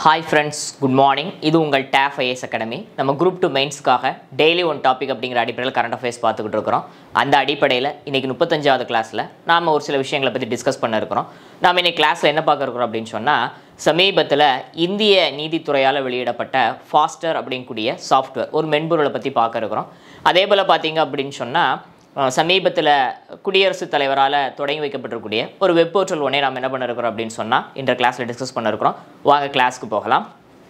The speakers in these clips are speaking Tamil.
ஹாய் ஃப்ரெண்ட்ஸ் குட் மார்னிங் இது உங்கள் டேஃப் ஐஎஸ் அகாடமி நம்ம குரூப் டூ மெயின்ஸ்க்காக டெய்லி ஒன் டாபிக் அப்படிங்கிற அடிப்படையில் கரண்ட் அஃபேர்ஸ் பார்த்துக்கிட்டு இருக்கிறோம் அந்த அடிப்படையில் இன்றைக்கி முப்பத்தஞ்சாவது கிளாஸில் நாம் ஒரு சில விஷயங்களை பற்றி டிஸ்கஸ் பண்ண இருக்கிறோம் நாம் இன்னைக்கு கிளாஸில் என்ன பார்க்க இருக்கிறோம் அப்படின்னு சொன்னால் சமீபத்தில் இந்திய நீதித்துறையால் வெளியிடப்பட்ட ஃபாஸ்டர் அப்படிங்கக்கூடிய சாஃப்ட்வேர் ஒரு மென்பொருளை பற்றி பார்க்க இருக்கிறோம் அதே போல் பார்த்தீங்க அப்படின்னு சொன்னால் சமீபத்தில் குடியரசுத் தலைவரால் தொடங்கி வைக்கப்பட்டிருக்கக்கூடிய ஒரு வெப் போர்ட்டல் ஒன்றே நாம் என்ன பண்ண இருக்கிறோம் அப்படின்னு சொன்னால் இந்த கிளாஸில் டிஸ்கஸ் பண்ண இருக்கிறோம் வாங்க கிளாஸ்க்கு போகலாம்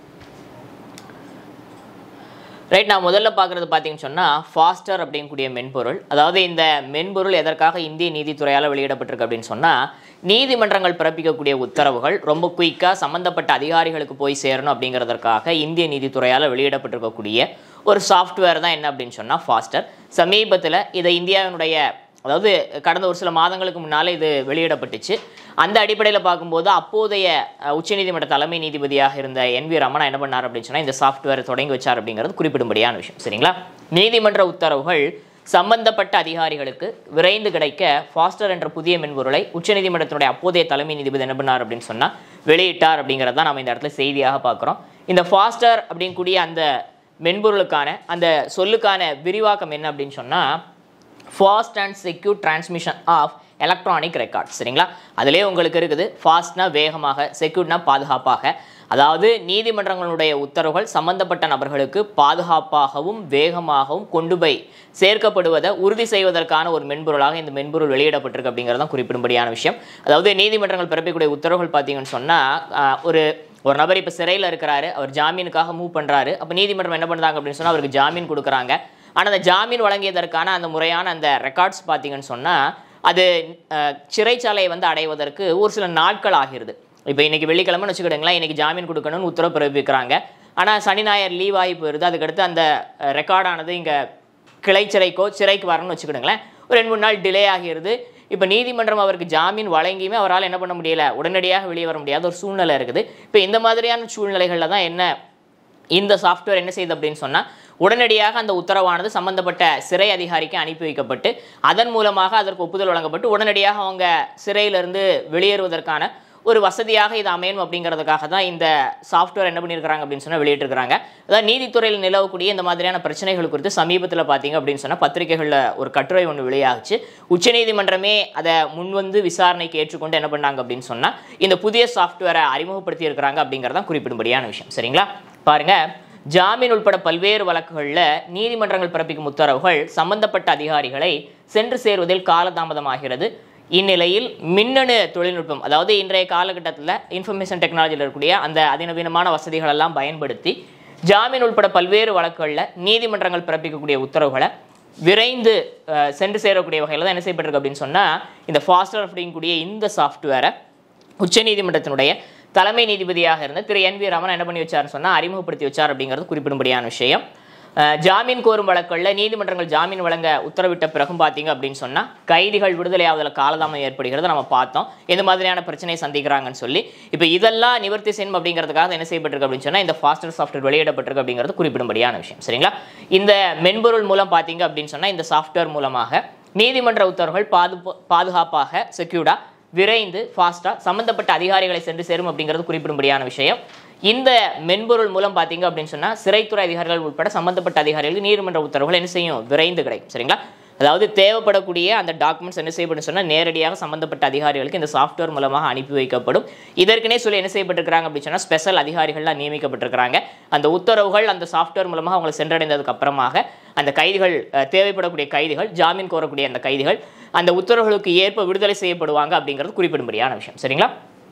ரைட் நான் முதல்ல பார்க்குறது பார்த்தீங்கன்னு சொன்னால் ஃபாஸ்டர் அப்படிங்கக்கூடிய மென்பொருள் அதாவது இந்த மென்பொருள் எதற்காக இந்திய நீதித்துறையால் வெளியிடப்பட்டிருக்கு அப்படின்னு சொன்னால் நீதிமன்றங்கள் பிறப்பிக்கக்கூடிய உத்தரவுகள் ரொம்ப குயிக்காக சம்மந்தப்பட்ட அதிகாரிகளுக்கு போய் சேரணும் அப்படிங்கிறதற்காக இந்திய நீதித்துறையால் வெளியிடப்பட்டிருக்கக்கூடிய ஒரு சாஃப்ட்வேர் தான் என்ன அப்படின்னு சொன்னால் ஃபாஸ்டர் சமீபத்தில் இதை இந்தியாவினுடைய அதாவது கடந்த ஒரு சில மாதங்களுக்கு முன்னால் இது வெளியிடப்பட்டுச்சு அந்த அடிப்படையில் பார்க்கும்போது அப்போதைய அஹ், உச்சநீதிமன்ற தலைமை நீதிபதியாக இருந்த என் வி ரமணா என்ன பண்ணார் அப்படின்னு சொன்னால் இந்த சாஃப்ட்வேர் தொடங்கி வச்சார் அப்படிங்கிறது குறிப்பிடும்படியான விஷயம் சரிங்களா நீதிமன்ற உத்தரவுகள் சம்பந்தப்பட்ட அதிகாரிகளுக்கு விரைந்து கிடைக்க ஃபாஸ்டர் என்ற புதிய மென்பொருளை உச்சநீதிமன்றத்தினுடைய அப்போதைய தலைமை நீதிபதி என்ன பண்ணார் அப்படின்னு சொன்னால் வெளியிட்டார் அப்படிங்கிறத தான் நம்ம இந்த இடத்துல செய்தியாக பார்க்குறோம் இந்த ஃபாஸ்டர் அப்படிங்கக்கூடிய அந்த மென்பொருளுக்கான அந்த சொல்லுக்கான விரிவாக்கம் என்ன அப்படின்னு சொன்னால் fast and secure transmission of electronic records சரிங்களா அதிலே உங்களுக்கு இருக்குது ஃபாஸ்ட்னா வேகமாக செக்யூர்னா பாதுகாப்பாக அதாவது நீதிமன்றங்களுடைய உத்தரவுகள் சம்பந்தப்பட்ட நபர்களுக்கு பாதுகாப்பாகவும் வேகமாகவும் கொண்டு போய் சேர்க்கப்படுவதை உறுதி செய்வதற்கான ஒரு மென்பொருளாக இந்த மென்பொருள் வெளியிடப்பட்டிருக்கு அப்படிங்கிறது தான் குறிப்பிடும்படியான விஷயம் அதாவது நீதிமன்றங்கள் பிறப்பிக்கக்கூடிய உத்தரவுகள் பார்த்தீங்கன்னு சொன்னால் ஒரு ஒரு நபர் இப்போ சிறையில் இருக்கிறாரு அவர் ஜாமீனுக்காக மூவ் பண்ணுறாரு அப்போ நீதிமன்றம் என்ன பண்ணுறாங்க அப்படின்னு சொன்னால் அவருக்கு ஜாமீன் கொடுக்குறாங்க ஆனால் அந்த ஜாமீன் வழங்கியதற்கான அந்த முறையான அந்த ரெக்கார்ட்ஸ் பார்த்தீங்கன்னு சொன்னால் அது அஹ், சிறைச்சாலையை வந்து அடைவதற்கு ஒரு சில நாட்கள் ஆகிறது இப்போ இன்னைக்கு வெள்ளிக்கிழமைன்னு வச்சுக்கிடுங்களேன் இன்னைக்கு ஜாமீன் கொடுக்கணும்னு உத்தரவு பிறப்பிக்கிறாங்க ஆனால் சனி ஞாயிறு லீவ் ஆகி போயிருது அதுக்கடுத்து அந்த ரெக்கார்டானது இங்கே கிளை சிறைக்கோ சிறைக்கு வரணும்னு வச்சுக்கிடுங்களேன் ஒரு ரெண்டு மூணு நாள் டிலே ஆகிறது இப்போ நீதிமன்றம் அவருக்கு ஜாமீன் வழங்கியுமே அவரால் என்ன பண்ண முடியல உடனடியாக வெளியே வர முடியாத ஒரு சூழ்நிலை இருக்குது இப்போ இந்த மாதிரியான சூழ்நிலைகளில் தான் என்ன இந்த சாஃப்ட்வேர் என்ன செய்யுது அப்படின்னு சொன்னால் உடனடியாக அந்த உத்தரவானது சம்பந்தப்பட்ட சிறை அதிகாரிக்கு அனுப்பி வைக்கப்பட்டு அதன் மூலமாக அதற்கு ஒப்புதல் வழங்கப்பட்டு உடனடியாக அவங்க சிறையிலிருந்து வெளியேறுவதற்கான ஒரு வசதியாக இது அமையணும் அப்படிங்கிறதுக்காக தான் இந்த சாஃப்ட்வேர் என்ன பண்ணியிருக்கிறாங்க அப்படின்னு சொன்னால் வெளியிட்டிருக்கிறாங்க அதாவது நீதித்துறையில் நிலவக்கூடிய இந்த மாதிரியான பிரச்சனைகள் குறித்து சமீபத்தில் பார்த்தீங்க அப்படின்னு சொன்னால் பத்திரிகைகளில் ஒரு கட்டுரை ஒன்று வெளியாகுச்சு உச்சநீதிமன்றமே அதை முன்வந்து விசாரணைக்கு ஏற்றுக்கொண்டு என்ன பண்ணாங்க அப்படின்னு சொன்னால் இந்த புதிய சாஃப்ட்வேரை அறிமுகப்படுத்தி இருக்கிறாங்க அப்படிங்கிறதான் குறிப்பிடும்படியான விஷயம் சரிங்களா பாருங்க ஜாமீன் உட்பட பல்வேறு வழக்குகளில் நீதிமன்றங்கள் பிறப்பிக்கும் உத்தரவுகள் சம்பந்தப்பட்ட அதிகாரிகளை சென்று சேருவதில் காலதாமதமாகிறது இந்நிலையில் மின்னணு தொழில்நுட்பம் அதாவது இன்றைய காலகட்டத்தில் இன்ஃபர்மேஷன் டெக்னாலஜியில் இருக்கக்கூடிய அந்த அதிநவீனமான வசதிகள் எல்லாம் பயன்படுத்தி ஜாமீன் உட்பட பல்வேறு வழக்குகளில் நீதிமன்றங்கள் பிறப்பிக்கக்கூடிய உத்தரவுகளை விரைந்து அஹ், சென்று சேரக்கூடிய வகையில் தான் என்ன செய்யப்பட்டிருக்கு அப்படின்னு சொன்னால் இந்த ஃபாஸ்டர் அப்படிங்கக்கூடிய இந்த சாஃப்ட்வேரை உச்சநீதிமன்றத்தினுடைய தலைமை நீதிபதியாக இருந்த திரு என் வி ரமணன் என்ன பண்ணி வச்சாருன்னு சொன்னால் அறிமுகப்படுத்தி வச்சார் அப்படிங்கிறது குறிப்பிடும்படியான விஷயம் அஹ், ஜாமீன் கோரும் வழக்குகளில் நீதிமன்றங்கள் ஜாமீன் வழங்க உத்தரவிட்ட பிறகும் பார்த்தீங்க அப்படின்னு சொன்னால் கைதிகள் விடுதலை ஆவதில் காலதாமதம் ஏற்படுகிறது நம்ம பார்த்தோம் எந்த மாதிரியான பிரச்சனையை சந்திக்கிறாங்கன்னு சொல்லி இப்போ இதெல்லாம் நிவர்த்தி செய்யணும் அப்படிங்கிறதுக்காக என்ன செய்யப்பட்டிருக்கு அப்படின்னு சொன்னால் இந்த ஃபாஸ்டர் சாஃப்ட்வேர் வெளியிடப்பட்டிருக்கு அப்படிங்கிறது குறிப்பிடும்படியான விஷயம் சரிங்களா இந்த மென்பொருள் மூலம் பார்த்தீங்க அப்படின்னு சொன்னால் இந்த சாஃப்ட்வேர் மூலமாக நீதிமன்ற உத்தரவுகள் பாது பாதுகாப்பாக செக்யூர்டாக விரைந்து ஃபாஸ்ட்டாக சம்மந்தப்பட்ட அதிகாரிகளை சென்று சேரும் அப்படிங்கிறது குறிப்பிடும்படியான விஷயம் இந்த மென்பொருள் மூலம் பார்த்தீங்க அப்படின்னு சொன்னால் சிறைத்துறை அதிகாரிகள் உட்பட சம்மந்தப்பட்ட அதிகாரிகளுக்கு நீதிமன்ற உத்தரவுகள் என்ன செய்யும் விரைந்து கிடைக்கும் சரிங்களா அதாவது தேவைப்படக்கூடிய அந்த டாக்குமெண்ட்ஸ் என்ன செய்யப்படும் சொன்னால் நேரடியாக சம்மந்தப்பட்ட அதிகாரிகளுக்கு இந்த சாஃப்ட்வேர் மூலமாக அனுப்பி வைக்கப்படும் இதற்குனே சொல்லி என்ன செய்யப்பட்டிருக்கிறாங்க அப்படின்னு சொன்னால் ஸ்பெஷல் அதிகாரிகள்லாம் நியமிக்கப்பட்டிருக்கிறாங்க அந்த உத்தரவுகள் அந்த சாஃப்ட்வேர் மூலமாக அவங்களை சென்றடைந்ததுக்கு அப்புறமாக அந்த கைதிகள் அஹ், தேவைப்படக்கூடிய கைதிகள் ஜாமீன் கோரக்கூடிய அந்த கைதிகள் அந்த உத்தரவுகளுக்கு ஏற்ப விடுதலை செய்யப்படுவாங்க அப்படிங்கிறது குறிப்பிடும்படியான விஷயம் சரிங்களா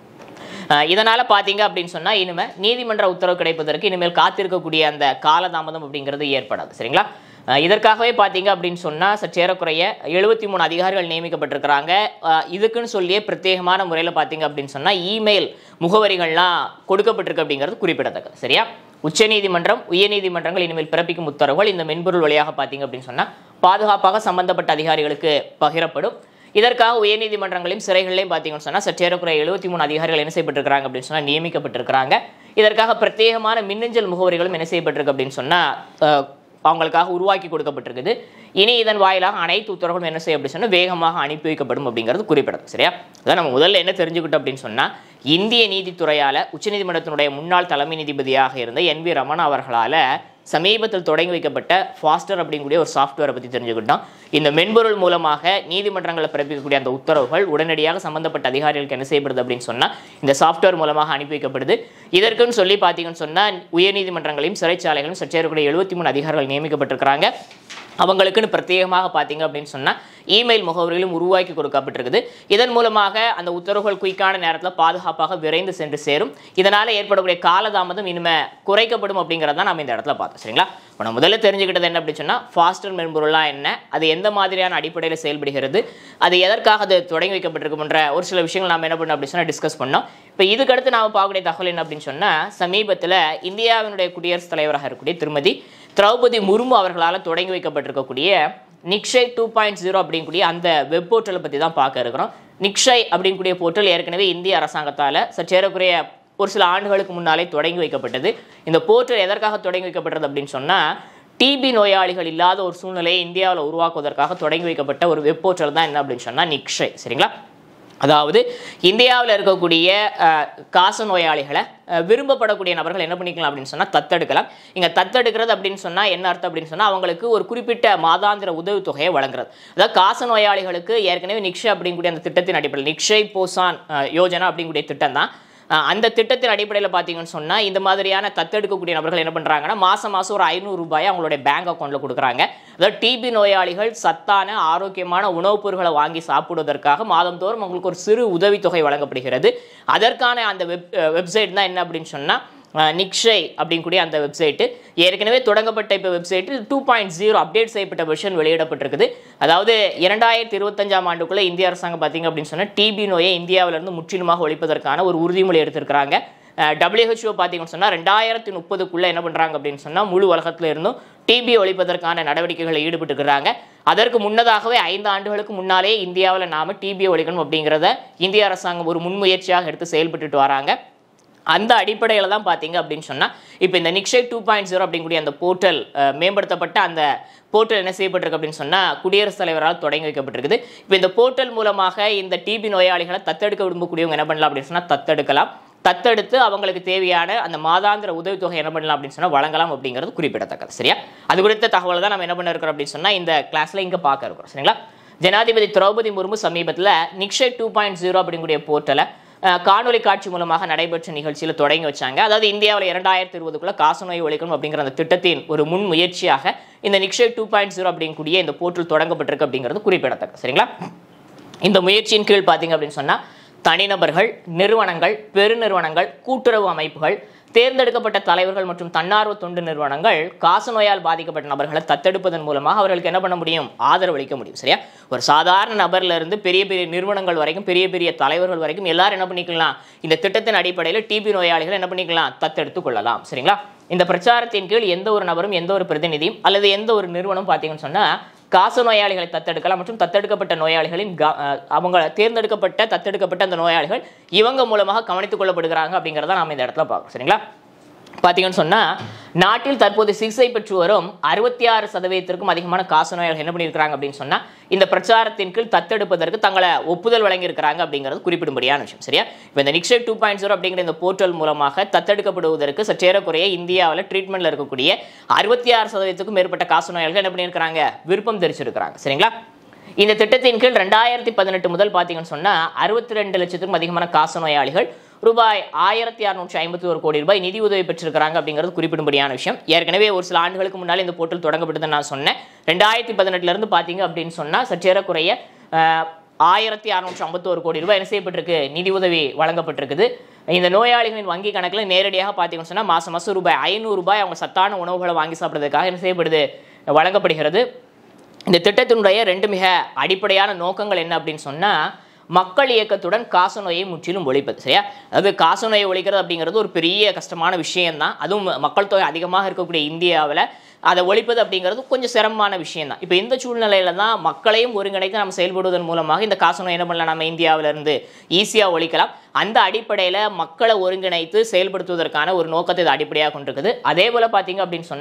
அஹ் இதனால பார்த்தீங்க அப்படின்னு சொன்னால் இனிமேல் நீதிமன்ற உத்தரவு கிடைப்பதற்கு இனிமேல் காத்திருக்கக்கூடிய அந்த காலதாமதம் அப்படிங்கிறது ஏற்படாது சரிங்களா அஹ் இதற்காகவே பார்த்தீங்க அப்படின்னு சொன்னால் சற்றேறக்குறைய எழுபத்தி மூணு அதிகாரிகள் நியமிக்கப்பட்டிருக்கிறாங்க அஹ் இதுக்குன்னு சொல்லியே பிரத்யேகமான முறையில் பார்த்தீங்க அப்படின்னு சொன்னால் இமெயில் முகவரிகள்லாம் கொடுக்கப்பட்டிருக்கு அப்படிங்கிறது குறிப்பிடத்தக்கது சரியா உச்சநீதிமன்றம் உயர்நீதிமன்றங்கள் இனிமேல் பிறப்பிக்கும் உத்தரவுகள் இந்த மென்பொருள் வழியாக பார்த்தீங்க அப்படின்னு சொன்னால் பாதுகாப்பாக சம்பந்தப்பட்ட அதிகாரிகளுக்கு பகிரப்படும் இதற்காக உயர்நீதிமன்றங்களையும் சிறைகளையும் பார்த்தீங்கன்னு சொன்னால் சற்றேறக்குறைய எழுபத்தி மூணு அதிகாரிகள் என்ன செய்யப்பட்டிருக்கிறாங்க அப்படின்னு சொன்னால் நியமிக்கப்பட்டிருக்கிறாங்க இதற்காக பிரத்யேகமான மின்னஞ்சல் முகவரிகளும் என்ன செய்யப்பட்டிருக்கு அப்படின்னு சொன்னால் அவங்களுக்காக உருவாக்கி கொடுக்கப்பட்டிருக்குது இனி இதன் வாயிலாக அனைத்து உத்தரவுகளும் என்ன செய்யும் அப்படின்னு சொன்னால் வேகமாக அனுப்பி வைக்கப்படும் அப்படிங்கிறது குறிப்பிடத்தக்கது சரியா அதான் நம்ம முதல்ல என்ன தெரிஞ்சுக்கிட்டோம் அப்படின்னு சொன்னால் இந்திய நீதித்துறையால் உச்சநீதிமன்றத்தினுடைய முன்னாள் தலைமை நீதிபதியாக இருந்த என் வி ரமணா அவர்களால் சமீபத்தில் தொடங்கி வைக்கப்பட்ட ஃபாஸ்டர் அப்படிங்கக்கூடிய ஒரு சாஃப்ட்வேரை பற்றி தெரிஞ்சுக்கிட்டோம் இந்த மென்பொருள் மூலமாக நீதிமன்றங்களில் பிறப்பிக்கக்கூடிய அந்த உத்தரவுகள் உடனடியாக சம்பந்தப்பட்ட அதிகாரிகளுக்கு என்ன செய்யப்படுது அப்படின்னு சொன்னால் இந்த சாஃப்ட்வேர் மூலமாக அனுப்பி வைக்கப்படுது இதற்குன்னு சொல்லி பார்த்தீங்கன்னு சொன்னால் உயர்நீதிமன்றங்களையும் சிறைச்சாலைகளையும் சற்றேறக்கூடிய எழுபத்தி மூணு அதிகாரிகள் நியமிக்கப்பட்டிருக்கிறாங்க அவங்களுக்குன்னு பிரத்யேகமாக பார்த்தீங்க அப்படின்னு சொன்னால் இமெயில் முகவரிகளும் உருவாக்கி கொடுக்கப்பட்டிருக்குது இதன் மூலமாக அந்த உத்தரவுகள் குயிக்கான நேரத்தில் பாதுகாப்பாக விரைந்து சென்று சேரும் இதனால் ஏற்படக்கூடிய காலதாமதம் இனிமே குறைக்கப்படும் அப்படிங்கிறத நம்ம இந்த இடத்துல பார்த்தோம் சரிங்களா இப்போ நம்ம முதல்ல தெரிஞ்சுக்கிட்டது என்ன அப்படின்னு சொன்னால் ஃபாஸ்டர் மென்பொருளாக என்ன அது எந்த மாதிரியான அடிப்படையில் செயல்படுகிறது அது எதற்காக அது தொடங்கி வைக்கப்பட்டிருக்குன்ற ஒரு சில விஷயங்கள் நாம் என்ன பண்ணோம் அப்படின்னு சொன்னால் டிஸ்கஸ் பண்ணோம் இப்போ இதுக்கடுத்து நாம் பார்க்கக்கூடிய தகவல் என்ன அப்படின்னு சொன்னால் சமீபத்தில் இந்தியாவினுடைய குடியரசுத் தலைவராக இருக்கக்கூடிய திருமதி திரௌபதி முர்மு அவர்களால் தொடங்கி வைக்கப்பட்டிருக்கக்கூடிய நிக்ஷை டூ பாயிண்ட் ஜீரோ அப்படிங்கக்கூடிய அந்த வெப் போர்ட்டலை பற்றி தான் பார்க்க இருக்கிறோம் நிக்ஷை அப்படிங்கக்கூடிய போர்ட்டல் ஏற்கனவே இந்திய அரசாங்கத்தால் சற்றேறக்குறைய ஒரு சில ஆண்டுகளுக்கு முன்னாலே தொடங்கி வைக்கப்பட்டது இந்த போர்ட்டல் எதற்காக தொடங்கி வைக்கப்பட்டது அப்படின்னு சொன்னால் டிபி நோயாளிகள் இல்லாத ஒரு சூழ்நிலையை இந்தியாவில் உருவாக்குவதற்காக தொடங்கி வைக்கப்பட்ட ஒரு வெப் போர்ட்டல் தான் என்ன அப்படின்னு சொன்னால் நிக்ஷை சரிங்களா அதாவது இந்தியாவில் இருக்கக்கூடிய அஹ், காச நோயாளிகளை அஹ், விரும்பப்படக்கூடிய நபர்கள் என்ன பண்ணிக்கலாம் அப்படின்னு சொன்னால் தத்தெடுக்கலாம் இங்கே தத்தெடுக்கிறது அப்படின்னு சொன்னால் என்ன அர்த்தம் அப்படின்னு சொன்னால் அவங்களுக்கு ஒரு குறிப்பிட்ட மாதாந்திர உதவித்தொகையை வழங்குறது அதாவது காச நோயாளிகளுக்கு ஏற்கனவே நிக்ஷை அப்படிங்கக்கூடிய அந்த திட்டத்தின் அடிப்படையில் நிக்ஷை போசான் அஹ், யோஜனா அப்படிங்கக்கூடிய திட்டம் தான் அஹ் அந்த திட்டத்தின் அடிப்படையில் பார்த்தீங்கன்னு சொன்னால் இந்த மாதிரியான தத்தெடுக்கக்கூடிய நபர்கள் என்ன பண்ணுறாங்கன்னா மாதம் மாதம் ஒரு ஐநூறு ரூபாயை அவங்களுடைய பேங்க் அக்கௌண்ட்டில் கொடுக்குறாங்க அதாவது டிபி நோயாளிகள் சத்தான ஆரோக்கியமான உணவுப் பொருட்களை வாங்கி சாப்பிடுவதற்காக மாதந்தோறும் அவங்களுக்கு ஒரு சிறு உதவித்தொகை வழங்கப்படுகிறது அதற்கான அந்த வெப் வெப்சைட் தான் என்ன அப்படின்னு சொன்னால் நிக்ஷை அப்படிங்கக்கூடிய அந்த வெப்சைட்டு ஏற்கனவே தொடங்கப்பட்ட இப்போ website two point zero update செய்யப்பட்ட வெர்ஷன் வெளியிடப்பட்டிருக்குது அதாவது இரண்டாயிரத்தி இருபத்தஞ்சாம் ஆண்டுக்குள்ளே இந்திய அரசாங்கம் பார்த்தீங்க அப்படின்னு சொன்னால் டிபி நோயை இந்தியாவிலிருந்து முற்றிலுமாக ஒழிப்பதற்கான ஒரு உறுதிமொழி எடுத்திருக்கிறாங்க டபிள்யூஹெச்ஓ பார்த்தீங்கன்னு சொன்னால் ரெண்டாயிரத்தி முப்பதுக்குள்ளே என்ன பண்ணுறாங்க அப்படின்னு சொன்னால் முழு உலகத்தில் இருந்தும் டிபி ஒழிப்பதற்கான நடவடிக்கைகளில் ஈடுபட்டுக்கிறாங்க அதற்கு முன்னதாகவே ஐந்து ஆண்டுகளுக்கு முன்னாலே இந்தியாவில் நாம டிபி ஒழிக்கணும் அப்படிங்கிறத இந்திய அரசாங்கம் ஒரு முன்முயற்சியாக எடுத்து செயல்பட்டுட்டு வராங்க அந்த அடிப்படையில் தான் பார்த்தீங்க அப்படின்னு சொன்னால் இப்போ இந்த நிக்ஷை டூ பாயிண்ட் ஜீரோ அப்படிங்கக்கூடிய அந்த போர்ட்டல் மேம்படுத்தப்பட்ட அந்த போர்ட்டல் என்ன செய்யப்பட்டிருக்கு அப்படின்னு சொன்னால் குடியரசுத் தலைவரால் தொடங்கி வைக்கப்பட்டிருக்குது இப்போ இந்த போர்ட்டல் மூலமாக இந்த டிபி நோயாளிகளை தத்தெடுக்க விரும்பக்கூடியவங்க என்ன பண்ணலாம் அப்படின்னு சொன்னால் தத்தெடுக்கலாம் தத்தெடுத்து அவங்களுக்கு தேவையான அந்த மாதாந்திர உதவித்தொகை என்ன பண்ணலாம் அப்படின்னு சொன்னால் வழங்கலாம் அப்படிங்கிறது குறிப்பிடத்தக்கது சரியா அது குறித்த தகவலை தான் நம்ம என்ன பண்ண இருக்கிறோம் அப்படின்னு சொன்னால் இந்த கிளாஸில் இங்கே பார்க்க இருக்கிறோம் சரிங்களா ஜனாதிபதி திரௌபதி முர்மு சமீபத்தில் நிக்ஷை டூ பாயிண்ட் ஜீரோ அப்படிங்கக்கூடிய போர்ட்டலை அஹ், காணொளி காட்சி மூலமாக நடைபெற்ற நிகழ்ச்சியில் தொடங்கி வச்சாங்க அதாவது இந்தியாவில் இரண்டாயிரத்தி இருபதுக்குள்ள காசநோய் ஒழிக்கணும் அப்படிங்கிற அந்த திட்டத்தின் ஒரு முன் முயற்சியாக இந்த நிக்ஷை டூ பாயிண்ட் ஜீரோ அப்படிங்கக்கூடிய இந்த போர்ட்டல் தொடங்கப்பட்டிருக்கு அப்படிங்கிறது குறிப்பிடத்தக்கது சரிங்களா இந்த முயற்சியின் கீழ் பார்த்தீங்க அப்படின்னு சொன்னால் தனிநபர்கள் நிறுவனங்கள் பெருநிறுவனங்கள் கூட்டுறவு அமைப்புகள் தேர்ந்தெடுக்கப்பட்ட தலைவர்கள் மற்றும் தன்னார்வ தொண்டு நிறுவனங்கள் காசநோயால் பாதிக்கப்பட்ட நபர்களை தத்தெடுப்பதன் மூலமாக அவர்களுக்கு என்ன பண்ண முடியும் ஆதரவு அளிக்க முடியும் சரியா ஒரு சாதாரண நபர்ல இருந்து பெரிய பெரிய நிறுவனங்கள் வரைக்கும் பெரிய பெரிய தலைவர்கள் வரைக்கும் எல்லாரும் என்ன பண்ணிக்கலாம் இந்த திட்டத்தின் அடிப்படையில் டிபி நோயாளிகள் என்ன பண்ணிக்கலாம் தத்தெடுத்து கொள்ளலாம் சரிங்களா இந்த பிரச்சாரத்தின் கீழ் எந்த ஒரு நபரும் எந்த ஒரு பிரதிநிதியும் அல்லது எந்த ஒரு நிறுவனம் பார்த்தீங்கன்னு சொன்னா காச நோயாளிகளை தத்தெடுக்கலாம் மற்றும் தத்தெடுக்கப்பட்ட நோயாளிகளின் க- அஹ் அவங்க தேர்ந்தெடுக்கப்பட்ட தத்தெடுக்கப்பட்ட அந்த நோயாளிகள் இவங்க மூலமாக கவனித்துக் கொள்ளப்படுகிறாங்க அப்படிங்கிறத நாம இந்த இடத்துல பார்க்கறோம் சரிங்களா பார்த்தீங்கன்னு சொன்னால் நாட்டில் தற்போது சிகிச்சை பெற்று வரும் அறுபத்தி ஆறு சதவீதத்திற்கும் அதிகமான காச நோயாளிகள் என்ன பண்ணியிருக்கிறாங்க அப்படின்னு சொன்னால் இந்த பிரச்சாரத்தின் கீழ் தத்தெடுப்பதற்கு தங்களை ஒப்புதல் வழங்கியிருக்கிறாங்க அப்படிங்கிறது குறிப்பிடும்படியான விஷயம் சரியா இப்போ இந்த நிக்ஷை டூ பாயிண்ட் ஜீரோ அப்படிங்கிற இந்த போர்ட்டல் மூலமாக தத்தெடுக்கப்படுவதற்கு சற்றேறக்குறைய இந்தியாவில் ட்ரீட்மெண்ட்டில் இருக்கக்கூடிய அறுபத்தி ஆறு சதவீதத்துக்கும் மேற்பட்ட காச நோயாளிகள் என்ன பண்ணியிருக்கிறாங்க விருப்பம் தெரிவிச்சிருக்கிறாங்க சரிங்களா இந்த திட்டத்தின் கீழ் ரெண்டாயிரத்தி பதினெட்டு முதல் பார்த்தீங்கன்னு சொன்னால் அறுபத்தி ரெண்டு லட்சத்துக்கும் அதிகமான காச நோயாளிகள் ரூபாய் ஆயிரத்தி அறுநூற்றி ஐம்பத்தி ஒரு கோடி ரூபாய் நிதி உதவி பெற்றிருக்கிறாங்க அப்படிங்கிறது குறிப்பிடும்படியான விஷயம் ஏற்கனவே ஒரு சில ஆண்டுகளுக்கு முன்னால் இந்த போர்ட்டல் தொடங்கப்பட்டதுன்னு நான் சொன்னேன் ரெண்டாயிரத்தி பதினெட்டுல இருந்து பார்த்தீங்க அப்படின்னு சொன்னால் சற்றேறக்குறைய அஹ், ஆயிரத்தி அறுநூற்றி ஐம்பத்தோரு கோடி ரூபாய் என்ன செய்யப்பட்டிருக்கு நிதி உதவி வழங்கப்பட்டிருக்குது இந்த நோயாளிகளின் வங்கி கணக்கில் நேரடியாக பார்த்தீங்கன்னு சொன்னால் மாதம் மாதம் ரூபாய் ஐநூறு ரூபாய் அவங்க சத்தான உணவுகளை வாங்கி சாப்பிட்றதுக்காக என்ன செய்யப்படுது வழங்கப்படுகிறது இந்த திட்டத்தினுடைய ரெண்டு மிக அடிப்படையான நோக்கங்கள் என்ன அப்படின்னு சொன்னால் மக்கள் இயக்கத்துடன் காசநோயை முற்றிலும் ஒழிப்பது சரியா அதாவது காசநோயை ஒழிக்கிறது அப்படிங்கிறது ஒரு பெரிய கஷ்டமான விஷயம்தான் அதுவும் மக்கள் தொகை அதிகமாக இருக்கக்கூடிய இந்தியாவில் அதை ஒழிப்பது அப்படிங்கிறது கொஞ்சம் சிரமமான விஷயம்தான் இப்போ இந்த சூழ்நிலையில தான் மக்களையும் ஒருங்கிணைத்து நம்ம செயல்படுவதன் மூலமாக இந்த காசநோய் என்ன பண்ணலாம் நம்ம இந்தியாவில இருந்து ஈஸியாக ஒழிக்கலாம் அந்த அடிப்படையில் மக்களை ஒருங்கிணைத்து செயல்படுத்துவதற்கான ஒரு நோக்கத்தை இது அடிப்படையாக கொண்டிருக்குது அதே போல் பார்த்தீங்க அப்படின்னு சொன்னால்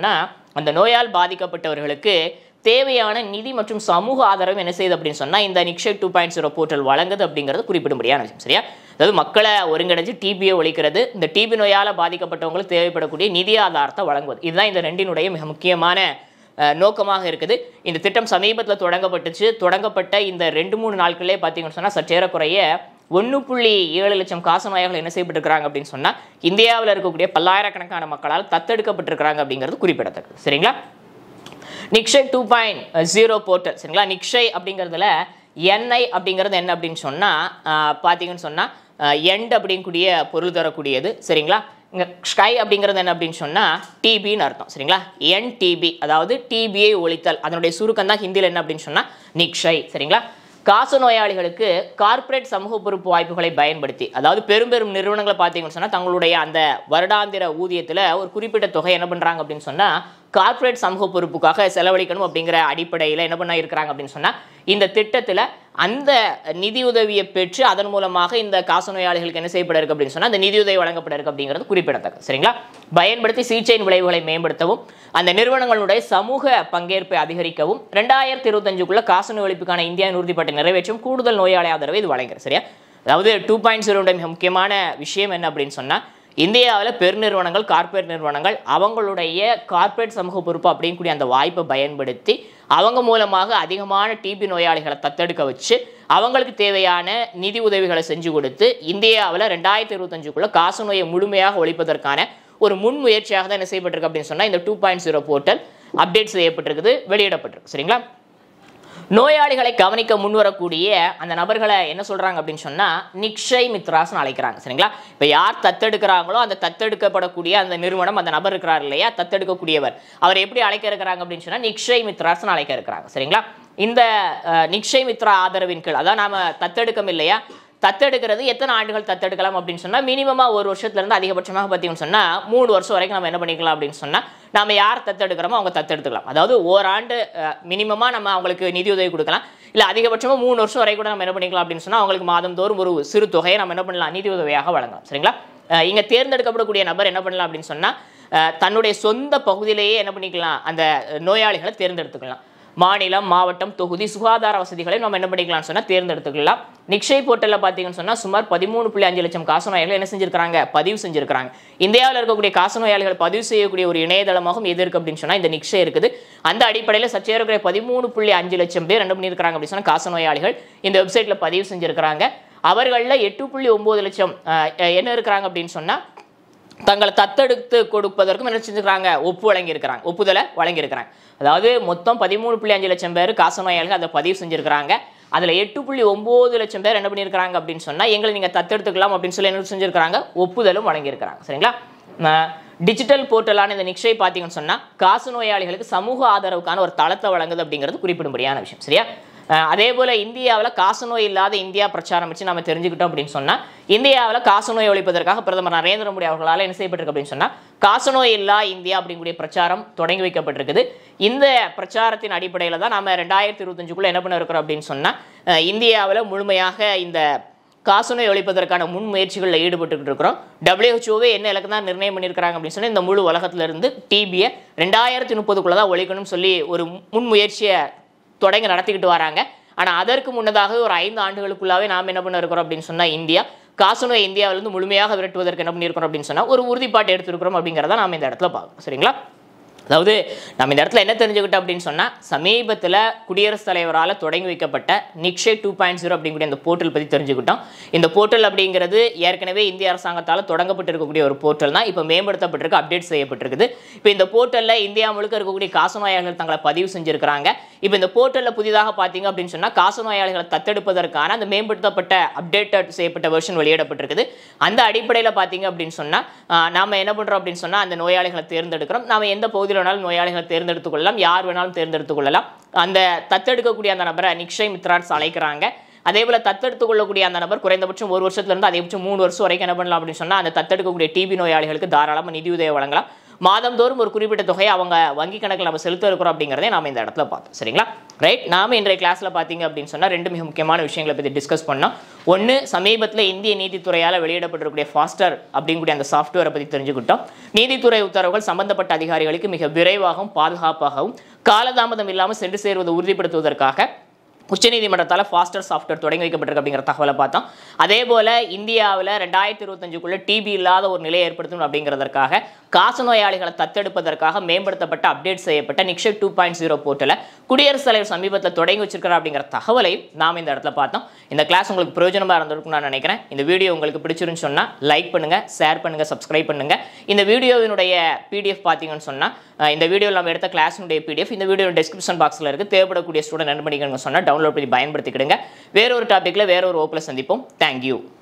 அந்த நோயால் பாதிக்கப்பட்டவர்களுக்கு தேவையான நிதி மற்றும் சமூக ஆதரவு என்ன செய்யுது அப்படின்னு சொன்னால் இந்த Nikshay two point zero portal வழங்குது அப்படிங்கிறது குறிப்பிடும்படியான விஷயம் சரியா அதாவது மக்களை ஒருங்கிணைஞ்சு டிபியை ஒழிக்கிறது இந்த டிபி நோயால் பாதிக்கப்பட்டவங்களுக்கு தேவைப்படக்கூடிய நிதி ஆதாரத்தை வழங்குவது இதுதான் இந்த ரெண்டினுடைய மிக முக்கியமான அஹ், நோக்கமாக இருக்குது இந்த திட்டம் சமீபத்தில் தொடங்கப்பட்டுச்சு தொடங்கப்பட்ட இந்த ரெண்டு மூணு நாட்களே பார்த்தீங்கன்னு சொன்னால் சற்றேறக்குறைய ஒன்று புள்ளி ஏழு லட்சம் காசநோயாளிகள் என்ன செய்யப்பட்டிருக்கிறாங்க அப்படின்னு சொன்னால் இந்தியாவில் இருக்கக்கூடிய பல்லாயிரக்கணக்கான மக்களால் தத்தெடுக்கப்பட்டிருக்கிறாங்க அப்படிங்கிறது குறிப்பிடத்தக்கது சரிங்களா Nikshay two point zero portal சரிங்களா நிக்ஷய் அப்படிங்கிறதுல என்ஐ அப்படிங்கிறது என்ன அப்படின்னு சொன்னால் பார்த்தீங்கன்னு சொன்னால் எண்ட் அப்படிங்கக்கூடிய பொருள் தரக்கூடியது சரிங்களா இங்கே ஸ்கை அப்படிங்கிறது என்ன அப்படின்னு சொன்னால் டிபின்னு அர்த்தம் சரிங்களா என்டிபி அதாவது டிபியை ஒழித்தல் அதனுடைய சுருக்கம் தான் ஹிந்தியில் என்ன அப்படின்னு சொன்னால் நிக்ஷய் சரிங்களா காச நோயாளிகளுக்கு கார்ப்பரேட் சமூக பொறுப்பு வாய்ப்புகளை பயன்படுத்தி அதாவது பெரும் பெரும் நிறுவனங்களை பார்த்தீங்கன்னு சொன்னால் தங்களுடைய அந்த வருடாந்திர ஊதியத்தில் ஒரு குறிப்பிட்ட தொகை என்ன பண்ணுறாங்க அப்படின்னு சொன்னால் கார்ப்பரேட் சமூக பொறுப்புக்காக செலவழிக்கணும் அப்படிங்கிற அடிப்படையில் என்ன பண்ண இருக்கிறாங்க அப்படின்னு சொன்னால் இந்த திட்டத்தில் அந்த நிதியுதவியை பெற்று அதன் மூலமாக இந்த காச நோயாளிகளுக்கு என்ன செய்யப்பட இருக்கு அப்படின்னு சொன்னால் அந்த நிதியுதவி வழங்கப்பட இருக்கு அப்படிங்கிறது குறிப்பிடத்தக்கது சரிங்களா பயன்படுத்தி சிகிச்சையின் விளைவுகளை மேம்படுத்தவும் அந்த நிறுவனங்களுடைய சமூக பங்கேற்பை அதிகரிக்கவும் ரெண்டாயிரத்தி இருபத்தஞ்சுக்குள்ள காசநோய் ஒழிப்புக்கான இந்தியாவின் உறுதிப்பாட்டை நிறைவேற்றும் கூடுதல் நோயாளி ஆதரவை இது வழங்குகிறது சரியா அதாவது டூ பாயிண்ட் ஜீரோட மிக முக்கியமான விஷயம் என்ன அப்படின்னு சொன்னால் இந்தியாவில் பெருநிறுவனங்கள் கார்ப்பரேட் நிறுவனங்கள் அவங்களுடைய கார்ப்பரேட் சமூக பொறுப்பு அப்படிங்கக்கூடிய அந்த வாய்ப்பை பயன்படுத்தி அவங்க மூலமாக அதிகமான டிபி நோயாளிகளை தத்தெடுக்க வச்சு அவங்களுக்கு தேவையான நிதி உதவிகளை செஞ்சு கொடுத்து இந்தியாவில் ரெண்டாயிரத்தி இருபத்தஞ்சுக்குள்ள காசு நோயை முழுமையாக ஒழிப்பதற்கான ஒரு முன்முயற்சியாக தான் என்ன செய்யப்பட்டிருக்கு அப்படின்னு சொன்னால் இந்த two point zero portal update செய்யப்பட்டிருக்குது வெளியிடப்பட்டிருக்கு சரிங்களா நோயாளிகளை கவனிக்க முன்வரக்கூடிய அந்த நபர்களை என்ன சொல்றாங்க அப்படின்னு சொன்னா நிக்ஷய் மித்ராஸ்னு அழைக்கிறாங்க சரிங்களா இப்போ யார் தத்தெடுக்கிறாங்களோ அந்த தத்தெடுக்கப்படக்கூடிய அந்த நிறுவனம் அந்த நபர் இருக்கிறார் இல்லையா தத்தெடுக்கக்கூடியவர் அவர் எப்படி அழைக்க இருக்கிறாங்க அப்படின்னு சொன்னா நிக்ஷய் மித்ராஸ்னு அழைக்க இருக்கிறாங்க சரிங்களா இந்த அஹ், நிக்ஷய் மித்ரா ஆதரவின் கீழ் அதான் நாம தத்தெடுக்கம் இல்லையா தத்தெடுக்கிறது எத்தனை ஆண்டுகள் தத்தெடுக்கலாம் அப்படின்னு சொன்னால் மினிமமாக ஒரு வருஷத்துலேருந்து அதிகபட்சமாக பார்த்தீங்கன்னு சொன்னால் மூணு வருஷம் வரைக்கும் நம்ம என்ன பண்ணிக்கலாம் அப்படின்னு சொன்னால் நம்ம யார் தத்தெடுக்கிறோமோ அவங்க தத்தெடுத்துக்கலாம் அதாவது ஓராண்டு மினிமமாக நம்ம அவங்களுக்கு நிதி உதவி கொடுக்கலாம் இல்லை அதிகபட்சமாக மூணு வருஷம் வரை கூட நம்ம என்ன பண்ணிக்கலாம் அப்படின்னு சொன்னால் அவங்களுக்கு மாதந்தோறும் ஒரு சிறு தொகையை நம்ம என்ன பண்ணலாம் நிதி உதவியாக வழங்கலாம் சரிங்களா அஹ் இங்க தேர்ந்தெடுக்கப்படக்கூடிய நபர் என்ன பண்ணலாம் அப்படின்னு சொன்னால் அஹ் தன்னுடைய சொந்த பகுதியிலேயே என்ன பண்ணிக்கலாம் அந்த நோயாளிகளை தேர்ந்தெடுத்துக்கலாம் மாநிலம் மாவட்டம் தொகுதி சுகாதார வசதிகளை நம்ம என்ன பண்ணிக்கலாம்னு சொன்னால் தேர்ந்தெடுத்துக்கலாம் நிக்ஷய் போர்ட்டலில் பார்த்தீங்கன்னு சொன்னால் சுமார் பதிமூணு புள்ளி அஞ்சு லட்சம் காசநோயாளிகள் என்ன செஞ்சிருக்காங்க பதிவு செஞ்சிருக்காங்க இந்தியாவில் இருக்கக்கூடிய காசநோயாளிகள் பதிவு செய்யக்கூடிய ஒரு இணையதளமாகவும் எது இருக்கு அப்படின்னு சொன்னால் இந்த நிக்ஷய் இருக்குது அந்த அடிப்படையில் சற்றேறக்குறைய பதிமூணு புள்ளி அஞ்சு லட்சம் பேர் என்ன பண்ணியிருக்காங்க அப்படின்னு சொன்னால் காசநோயாளிகள் இந்த வெப்சைட்டில் பதிவு செஞ்சிருக்கிறாங்க அவர்களில் எட்டு புள்ளி ஒம்பது லட்சம் அஹ், என்ன இருக்கிறாங்க அப்படின்னு சொன்னால் தங்களை தத்தெடுத்து கொடுப்பதற்கும் என்ன செஞ்சுக்கிறாங்க ஒப்பு வழங்கியிருக்கிறாங்க ஒப்புதலை வழங்கியிருக்கிறாங்க அதாவது மொத்தம் பதிமூணு புள்ளி அஞ்சு லட்சம் பேர் காசநோயாளிகள் அதை பதிவு செஞ்சிருக்கிறாங்க அதில் எட்டு புள்ளி ஒம்பது லட்சம் பேர் என்ன பண்ணியிருக்கிறாங்க அப்படின்னு சொன்னால் எங்களை நீங்கள் தத்தெடுத்துக்கலாம் அப்படின்னு சொல்லி என்ன செஞ்சிருக்கிறாங்க ஒப்புதலும் வழங்கியிருக்கிறாங்க சரிங்களா டிஜிட்டல் போர்ட்டலான இந்த நிக்ஷை பார்த்தீங்கன்னு சொன்னால் காசு நோயாளிகளுக்கு சமூக ஆதரவுக்கான ஒரு தளத்தை வழங்குது அப்படிங்கிறது குறிப்பிடும்படியான விஷயம் சரியா அஹ் அதே போல் இந்தியாவில் காசநோய் இல்லாத இந்தியா பிரச்சாரம் வச்சு நம்ம தெரிஞ்சுக்கிட்டோம் அப்படின்னு சொன்னால் இந்தியாவில் காசநோய் ஒழிப்பதற்காக பிரதமர் நரேந்திர மோடி அவர்களால் என்ன செய்யப்பட்டிருக்கு அப்படின்னு சொன்னால் காசநோய் இல்லா இந்தியா அப்படிங்கக்கூடிய பிரச்சாரம் தொடங்கி வைக்கப்பட்டிருக்குது இந்த பிரச்சாரத்தின் அடிப்படையில் தான் நம்ம ரெண்டாயிரத்தி இருபத்தஞ்சுக்குள்ளே என்ன பண்ண இருக்கிறோம் அப்படின்னு சொன்னால் இந்தியாவில் முழுமையாக இந்த காசநோய் ஒழிப்பதற்கான முன்முயற்சிகளில் ஈடுபட்டுக்கிட்டு இருக்கிறோம் டபிள்யூஹெச்ஓவே என்ன இலக்கு தான் நிர்ணயம் பண்ணியிருக்கிறாங்க அப்படின்னு சொன்னால் இந்த முழு உலகத்துல இருந்து டிபியை ரெண்டாயிரத்தி முப்பதுக்குள்ளே தான் ஒழிக்கணும்னு சொல்லி ஒரு முன்முயற்சியை தொடங்கி நடத்திக்கிட்டு வராங்க ஆனால் அதற்கு முன்னதாக ஒரு ஐந்து ஆண்டுகளுக்குள்ளாவே நாம் என்ன பண்ண இருக்கிறோம் அப்படின்னு சொன்னால் இந்தியா காசநோய் இந்தியாவிலிருந்து முழுமையாக விரட்டுவதற்கு என்ன பண்ணியிருக்கிறோம் அப்படின்னு சொன்னால் ஒரு உறுதிப்பாட்டை எடுத்திருக்கிறோம் அப்படிங்கிறத நாம் இந்த இடத்துல பார்க்கணும் சரிங்களா அதாவது நம்ம இந்த இடத்துல என்ன தெரிஞ்சுக்கிட்டோம் அப்படின்னு சொன்னால் சமீபத்தில் குடியரசுத் தலைவரால் தொடங்கி வைக்கப்பட்ட நிக்ஷே டூ பாயிண்ட் ஜீரோ அப்படிங்கக்கூடிய இந்த போர்ட்டல் பற்றி தெரிஞ்சுக்கிட்டோம் இந்த போர்ட்டல் அப்படிங்கிறது ஏற்கனவே இந்திய அரசாங்கத்தால் தொடங்கப்பட்டிருக்கக்கூடிய ஒரு போர்ட்டல் தான் இப்போ மேம்படுத்தப்பட்டிருக்கு அப்டேட் செய்யப்பட்டிருக்குது இப்போ இந்த போர்ட்டலில் இந்தியா முழுக்க இருக்கக்கூடிய காசநோயாளிகள் தங்களை பதிவு செஞ்சிருக்கிறாங்க இப்போ இந்த போர்ட்டலில் புதிதாக பார்த்தீங்க அப்படின்னு சொன்னால் காசநோயாளிகளை தத்தெடுப்பதற்கான அந்த மேம்படுத்தப்பட்ட அப்டேட்டட் செய்யப்பட்ட வெர்ஷன் வெளியிடப்பட்டிருக்குது அந்த அடிப்படையில் பார்த்தீங்க அப்படின்னு சொன்னால் நாம என்ன பண்ணுறோம் அப்படின்னு சொன்னால் அந்த நோயாளிகளை தேர்ந்தெடுக்கிறோம் நாம எந்த பகுதியில் வேணாலும் நோயாளிகளை தேர்ந்தெடுத்துக் கொள்ளலாம் யார் வேணாலும் தேர்ந்தெடுத்துக் கொள்ளலாம் அந்த தத்தெடுக்கக்கூடிய அந்த நபரை நிக்ஷய் மித்ரான்ஸ் அழைக்கிறாங்க அதே போல தத்தெடுத்துக் கொள்ளக்கூடிய அந்த நபர் குறைந்தபட்சம் ஒரு வருஷத்துல இருந்து அதிகபட்சம் மூணு வருஷம் வரைக்கும் என்ன பண்ணலாம் அப்படின்னு சொன்னா அந்த தத்தெடுக்கக்கூடிய டிபி நோயாளிகளுக்கு தாராளமாக நிதியுதவி வழங்கலாம் மாதந்தோறும் ஒரு குறிப்பிட்ட தொகையை அவங்க வங்கி கணக்கில் நம்ம செலுத்த இருக்கிறோம் அப்படிங்கிறதே நாம இந்த இடத்துல பார்த்தோம் சரிங்களா ரைட் நாம இன்றைய கிளாஸ்ல பார்த்தீங்க அப்படின்னு சொன்னா ரெண்டு மிக முக்கியமான விஷயங்களை பற்றி டிஸ்கஸ் பண்ணோம் ஒன்று சமீபத்தில் இந்திய நீதித்துறையால் வெளியிடப்பட்டிருக்கக்கூடிய ஃபாஸ்டர் அப்படிங்கக்கூடிய அந்த சாஃப்ட்வேரை பற்றி தெரிஞ்சுக்கிட்டோம் நீதித்துறை உத்தரவுகள் சம்பந்தப்பட்ட அதிகாரிகளுக்கு மிக விரைவாகவும் பாதுகாப்பாகவும் காலதாமதம் இல்லாமல் சென்று சேருவதை உறுதிப்படுத்துவதற்காக உச்சநீதிமன்றத்தால் ஃபாஸ்டர் சாஃப்ட்வேர் தொடங்கி வைக்கப்பட்டிருக்கு அப்படிங்கிற தகவலை பார்த்தோம் அதே போல் இந்தியாவில் ரெண்டாயிரத்தி இருபத்தஞ்சுக்குள்ளே டிபி இல்லாத ஒரு நிலையை ஏற்படுத்தணும் அப்படிங்கிறதற்காக காச நோயாளிகளை தத்தெடுப்பதற்காக மேம்படுத்தப்பட்ட அப்டேட் செய்யப்பட்ட நிக்ஷக் டூ பாயிண்ட் ஜீரோ போர்ட்டில் குடியரசுத் தலைவர் சமீபத்தில் தொடங்கி வச்சிருக்கிறார் அப்படிங்கிற தகவலை நாம் இந்த இடத்துல பார்த்தோம் இந்த கிளாஸ் உங்களுக்கு பிரயோஜனமாக இருந்திருக்கும் நான் நினைக்கிறேன் இந்த வீடியோ உங்களுக்கு பிடிச்சிருன்னு சொன்னால் லைக் பண்ணுங்கள் ஷேர் பண்ணுங்கள் சப்ஸ்கிரைப் பண்ணுங்கள் இந்த வீடியோவினுடைய பிடிஎஃப் பார்த்தீங்கன்னு சொன்னால் அஹ் இந்த வீடியோவில் நம்ம எடுத்த கிளாஸினுடைய பிடிஎஃப் இந்த வீடியோ டிஸ்கிரிப்ஷன் பாக்ஸில் இருக்குது தேவைப்படக்கூடிய ஸ்டூடெண்ட் என்ன பண்ணிக்கணும்னு சொன்னால் டவுன்லோட் பண்ணி பயன்படுத்திக்கிடுங்க வேற ஒரு டாப்பிக்கில் வேற ஒரு ஓப்பில் சந்திப்போம் தேங்க்யூ